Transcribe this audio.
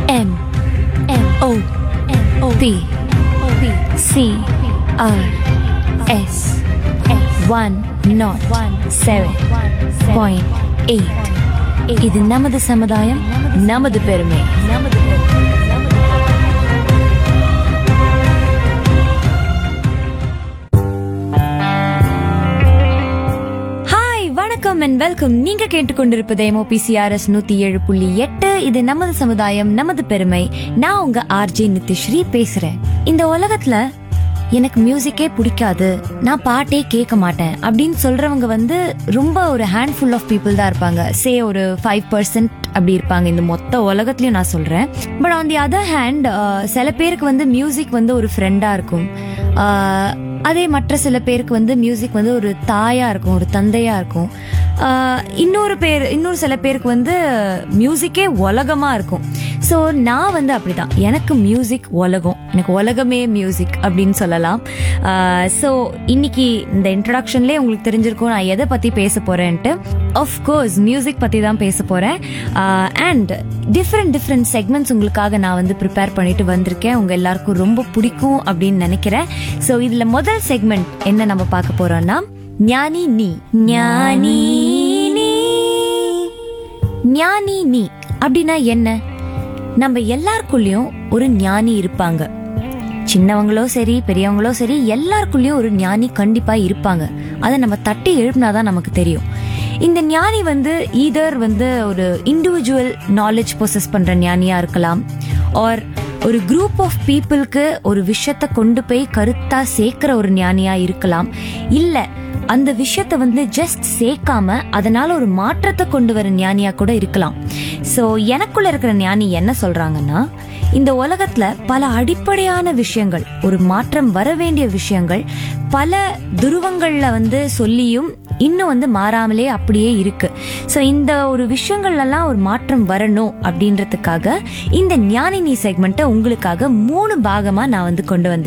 M M O M O P P C R S one not one seven point eight இது நமது சமுதாயம் நமது பெருமை நமது பெருமை ஹாய் வணக்கம் அண்ட் வெல்கம் நீங்க கேட்டுக்கொண்டிருப்பது எம்ஓபிசிஆர்எஸ் நூத்தி ஏழு புள்ளி எட்டு இது நமது சமுதாயம் நமது பெருமை நான் உங்க ஆர்ஜே நித்யஸ்ரீ பேசுறேன் இந்த உலகத்துல எனக்கு மியூசிக்கே பிடிக்காது நான் பாட்டே கேட்க மாட்டேன் அப்படின்னு சொல்றவங்க வந்து ரொம்ப ஒரு ஹேண்ட்ஃபுல் ஆஃப் பீப்புள் தான் இருப்பாங்க சே ஒரு ஃபைவ் பர்சன்ட் அப்படி இருப்பாங்க இந்த மொத்த உலகத்துலயும் நான் சொல்றேன் but on the other hand சில பேருக்கு வந்து மியூசிக் வந்து ஒரு ஃப்ரெண்டா இருக்கும் ஆஹ் அதே மற்ற சில பேருக்கு வந்து மியூசிக் வந்து ஒரு தாயா இருக்கும் ஒரு தந்தையா இருக்கும் ஆஹ் இன்னொரு பேர் இன்னொரு சில பேருக்கு வந்து மியூசிக்கே உலகமா இருக்கும் ஸோ நான் வந்து அப்படிதான் எனக்கு மியூசிக் உலகம் எனக்கு உலகமே மியூசிக் அப்படின்னு சொல்லலாம் ஸோ இன்னைக்கு இந்த இன்ட்ரடக்ஷன்லேயே உங்களுக்கு தெரிஞ்சிருக்கும் நான் எதை பற்றி பேச போறேன்ட்டு கோர்ஸ் மியூசிக் பற்றி தான் பேச போகிறேன் அண்ட் டிஃப்ரெண்ட் டிஃப்ரெண்ட் செக்மெண்ட்ஸ் உங்களுக்காக நான் வந்து ப்ரிப்பேர் பண்ணிட்டு வந்திருக்கேன் உங்கள் எல்லாருக்கும் ரொம்ப பிடிக்கும் அப்படின்னு நினைக்கிறேன் ஸோ இதில் முதல் செக்மெண்ட் என்ன நம்ம பார்க்க போறோம்னா ஞானி நீ ஞானி நீ ஞானி நீ அப்படின்னா என்ன நம்ம எல்லாருக்குள்ளயும் ஒரு ஞானி இருப்பாங்க சின்னவங்களோ சரி பெரியவங்களோ சரி எல்லாருக்குள்ளயும் ஒரு ஞானி கண்டிப்பா இருப்பாங்க அதை நம்ம தட்டி எழுப்பினாதான் நமக்கு தெரியும் இந்த ஞானி வந்து ஈதர் வந்து ஒரு இண்டிவிஜுவல் நாலேஜ் பொசஸ் பண்ற ஞானியா இருக்கலாம் ஆர் ஒரு குரூப் ஆஃப் பீப்புளுக்கு ஒரு விஷயத்த கொண்டு போய் கருத்தா சேர்க்கிற ஒரு ஞானியா இருக்கலாம் இல்ல அந்த விஷயத்த வந்து ஜஸ்ட் சேர்க்காம அதனால ஒரு மாற்றத்தை கொண்டு வர ஞானியா கூட இருக்கலாம் ஸோ எனக்குள்ள இருக்கிற ஞானி என்ன சொல்றாங்கன்னா இந்த உலகத்துல பல அடிப்படையான விஷயங்கள் ஒரு மாற்றம் வர வேண்டிய விஷயங்கள் பல துருவங்கள்ல வந்து சொல்லியும் இன்னும் வந்து மாறாமலே அப்படியே இருக்கு ஸோ இந்த ஒரு விஷயங்கள்லாம் ஒரு மாற்றம் வரணும் அப்படின்றதுக்காக இந்த ஞானினி செக்மெண்ட்டை உங்களுக்காக மூணு பாகமா நான் வந்து கொண்டு வந்து